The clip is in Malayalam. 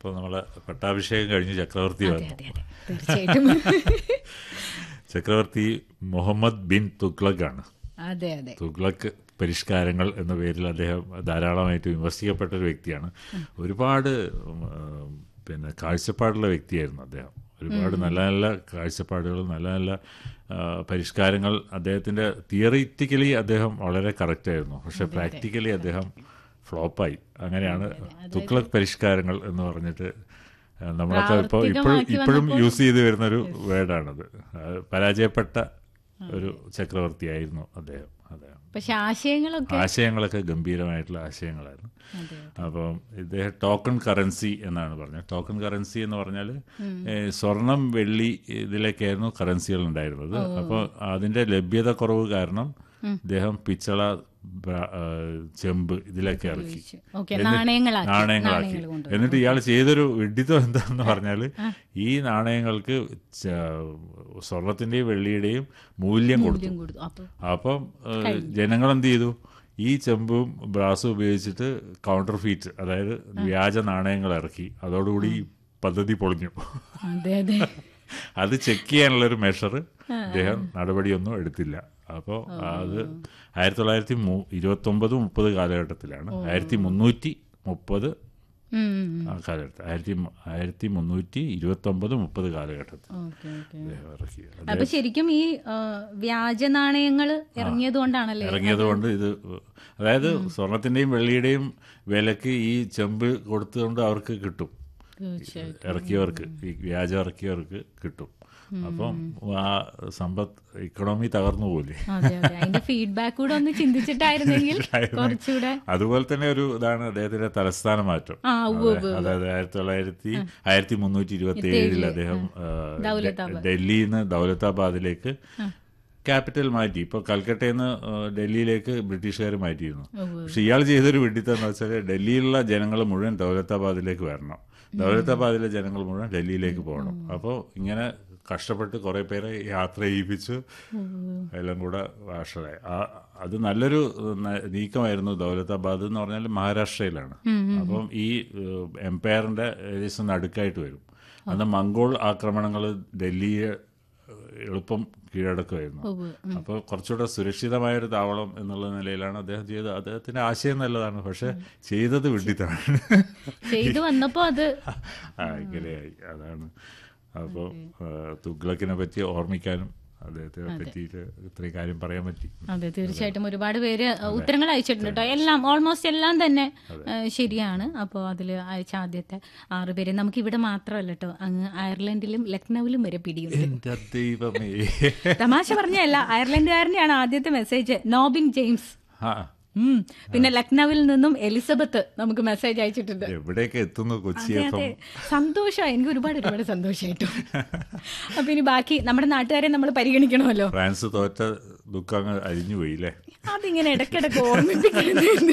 ഇപ്പോൾ നമ്മളെ പട്ടാഭിഷേകം കഴിഞ്ഞ് ചക്രവർത്തി അതെ വന്നു അതെ അതെ തീർച്ചയായിട്ടും ചക്രവർത്തി മുഹമ്മദ് ബിൻ തുഗ്ലക് ആണ് അതെ അതെ തുഗ്ലക്ക് പരിഷ്കാരങ്ങൾ എന്ന പേരിൽ അദ്ദേഹം ധാരാളമായിട്ട് വിമർശിക്കപ്പെട്ട ഒരു വ്യക്തിയാണ് ഒരുപാട് ഉം, ആ, പിന്നെ കാഴ്ചപ്പാടുള്ള വ്യക്തിയായിരുന്നു അദ്ദേഹം ഒരുപാട് നല്ല നല്ല കാഴ്ചപ്പാടുകൾ നല്ല നല്ല ആ, പരിഷ്കാരങ്ങൾ അദ്ദേഹത്തിൻ്റെ തിയറിറ്റിക്കലി അദ്ദേഹം വളരെ കറക്റ്റായിരുന്നു പക്ഷെ പ്രാക്ടിക്കലി അദ്ദേഹം ഫ്ലോപ്പായി അങ്ങനെയാണ് തുഗ്ലക് പരിഷ്കാരങ്ങൾ എന്ന് പറഞ്ഞിട്ട് ആ, നമ്മളൊക്കെ ഇപ്പോൾ ഇപ്പോഴും പ്രാവർത്തികമാക്കി ഇപ്പോഴും യൂസ് ചെയ്ത് വരുന്നൊരു വേർഡാണത് ആ, പരാജയപ്പെട്ട ഒരു ചക്രവർത്തിയായിരുന്നു അദ്ദേഹം അദ്ദേഹം പക്ഷെ ആശയങ്ങളൊക്കെ ആശയങ്ങളൊക്കെ ഗംഭീരമായിട്ടുള്ള ആശയങ്ങളായിരുന്നു അതെ അപ്പം ഇദ്ദേഹം ടോക്കൺ കറൻസി എന്നാണ് പറഞ്ഞത് ടോക്കൺ കറൻസി എന്ന് പറഞ്ഞാൽ സ്വർണം വെള്ളി ഇതിലൊക്കെയായിരുന്നു കറൻസികൾ ഉണ്ടായിരുന്നത് അപ്പോൾ അതിന്റെ ലഭ്യത കുറവ് കാരണം ഇദ്ദേഹം പിച്ചള ബ്ര- ആ, ചെമ്പ് ഇതിലൊക്കെ ഇറക്കി ഓക്കെ എന്നിട്ട് നാണയങ്ങളാക്കി നാണയങ്ങളാക്കി നാണയങ്ങൾ കൊണ്ട് എന്നിട്ട് ഇയാൾ ചെയ്തൊരു വിഡിത്തം എന്താന്ന് പറഞ്ഞാൽ ഈ നാണയങ്ങൾക്ക് ച- സ്വർണത്തിന്റെയും വെള്ളിയുടെയും മൂല്യം കൊടുത്തു മൂല്യം കൊടുത്തു അപ്പൊ അപ്പം ജനങ്ങൾ എന്ത് ചെയ്തു ഈ ചെമ്പും ബ്രാസും ഉപയോഗിച്ചിട്ട് കൗണ്ടർ ഫീറ്റ് അതായത് വ്യാജ നാണയങ്ങൾ ഇറക്കി അതോടുകൂടി ഈ പദ്ധതി പൊളിഞ്ഞു അതെ അതെ അത് ചെക്ക് ചെയ്യാനുള്ള ഒരു മെഷർ അദ്ദേഹം നടപടിയൊന്നും എടുത്തില്ല അപ്പോൾ അത് ആയിരത്തി തൊള്ളായിരത്തി ഇരുപത്തി ഒമ്പത് മുപ്പത് കാലഘട്ടത്തിലാണ് ആയിരത്തി മുന്നൂറ്റി മുപ്പത് ഉം. ആ കാലഘട്ടം ആയിരത്തി മു- ആയിരത്തി മുന്നൂറ്റി ഇരുപത്തി ഒമ്പത് മുപ്പത് കാലഘട്ടത്തിൽ ഓക്കെ ഓക്കെ അദ്ദേഹം ഇറക്കി അപ്പൊ ശരിക്കും ഈ ആ, വ്യാജ നാണയങ്ങൾ ഇറങ്ങിയത് കൊണ്ടാണല്ലേ ഇറങ്ങിയത് കൊണ്ട് ഇത് അതായത് സ്വർണത്തിന്റെയും വെള്ളിയുടെയും വിലക്ക് ഈ ചെമ്പ് കൊടുത്തുകൊണ്ട് അവർക്ക് കിട്ടും തീർച്ചയായും ഇറക്കിയവർക്ക് ഈ വ്യാജം ഇറക്കിയവർക്ക് കിട്ടും അപ്പം ആ സമ്പത്ത് ഇക്കണോമി തകർന്നു പോലെ അതെ അതെ അതിന്റെ ഫീഡ്ബാക്ക് കൂടെ ഒന്ന് ചിന്തിച്ചിട്ടായിരുന്നെങ്കിൽ കുറച്ചുകൂടെ അതുപോലെ തന്നെ ഒരു ഇതാണ് അദ്ദേഹത്തിന്റെ തലസ്ഥാന മാറ്റം ആ ഉവ്വ് അതെ, അതായത് ആയിരത്തി തൊള്ളായിരത്തി ആയിരത്തി മുന്നൂറ്റി ഇരുപത്തി ഏഴിൽ അദ്ദേഹം ആ, ദൗലതാബാദ്. ഡൽഹിയിൽ നിന്ന് ദൗലതാബാദിലേക്ക് ക്യാപിറ്റൽ മാറ്റി ഇപ്പൊ കൽക്കട്ടയിൽ നിന്ന് ആ, ഡൽഹിയിലേക്ക് ബ്രിട്ടീഷുകാർ മാറ്റിയിരുന്നു പക്ഷെ ഇയാൾ ചെയ്തൊരു വിഡിത്തം എന്ന് വെച്ചാൽ ഡൽഹിയിലുള്ള ജനങ്ങൾ മുഴുവൻ ദൗലതാബാദിലേക്ക് വരണം ദൗലതാബാദിലെ ജനങ്ങൾ മുഴുവൻ ഡൽഹിയിലേക്ക് പോകണം അപ്പോൾ ഇങ്ങനെ കഷ്ടപ്പെട്ട് കുറെ പേരെ യാത്ര ചെയ്യിപ്പിച്ചു എല്ലാം കൂടെ വാഷറായി ആ അത് നല്ലൊരു ന- നീക്കമായിരുന്നു ദൗലതാബാദ് എന്ന് പറഞ്ഞാൽ മഹാരാഷ്ട്രയിലാണ് അപ്പം ഈ ഏഹ്, എംപയറിന്റെ ഏകദേശം നടുക്കായിട്ട് വരും അന്ന് മംഗോൾ ആക്രമണങ്ങൾ ഡൽഹിയെ ഏഹ്, എളുപ്പം കീഴടക്കുമായിരുന്നു ഉവ്വ്. അപ്പോൾ കുറച്ചുകൂടെ സുരക്ഷിതമായ ഒരു താവളം എന്നുള്ള നിലയിലാണ് അദ്ദേഹം ചെയ്തത് അദ്ദേഹത്തിന്റെ ആശയം നല്ലതാണ് പക്ഷെ ചെയ്തത് വിഡിത്താണ് ചെയ്തു വന്നപ്പോ അത് ആ ഇങ്ങനെയായി അതാണ് അപ്പോൾ തുഗ്ലക്കിനെ പറ്റി ഓർമ്മിക്കാനും അദ്ദേഹത്തെ പറ്റിയിട്ട് ഇത്രയും കാര്യം പറയാൻ പറ്റി അതെ തീർച്ചയായിട്ടും ഒരുപാട് പേര് അഹ്, ഉത്തരങ്ങൾ അയച്ചിട്ടുണ്ട് കേട്ടോ എല്ലാം ഓൾമോസ്റ്റ് എല്ലാം തന്നെ അഹ്, ശരിയാണ് അപ്പോൾ അതിൽ അയച്ച ആദ്യത്തെ ആറ് പേര് നമുക്ക് ഇവിടെ മാത്രമല്ല കേട്ടോ അങ്ങ് അയർലൻഡിലും ലക്നൌവിലും വരെ പിടിയുണ്ട് എന്റെ ദൈവമേ തമാശ പറഞ്ഞല്ല അയർലൻഡുകാരനെയാണ് ആദ്യത്തെ മെസ്സേജ് നോബിൻ ജെയിംസ് ആ ഉം. പിന്നെ ലക്നൌവിൽ നിന്നും എലിസബത്ത് നമുക്ക് മെസ്സേജ് അയച്ചിട്ടുണ്ട് എവിടെയൊക്കെ എത്തുന്നു കൊച്ചി അതെ എഫ് അതെ സന്തോഷമായി എനിക്ക് ഒരുപാട് ഒരുപാട് സന്തോഷമായിട്ടു അപ്പൊ ഇനി ബാക്കി നമ്മുടെ നാട്ടുകാരെ നമ്മൾ പരിഗണിക്കണമല്ലോ ഫ്രാൻസ് തോറ്റ ദുഃഖം അങ്ങ് അരിഞ്ഞു പോയില്ലേ അതിങ്ങനെ ഇടയ്ക്കിടയ്ക്ക് ഓർമ്മിപ്പിക്കുന്നത്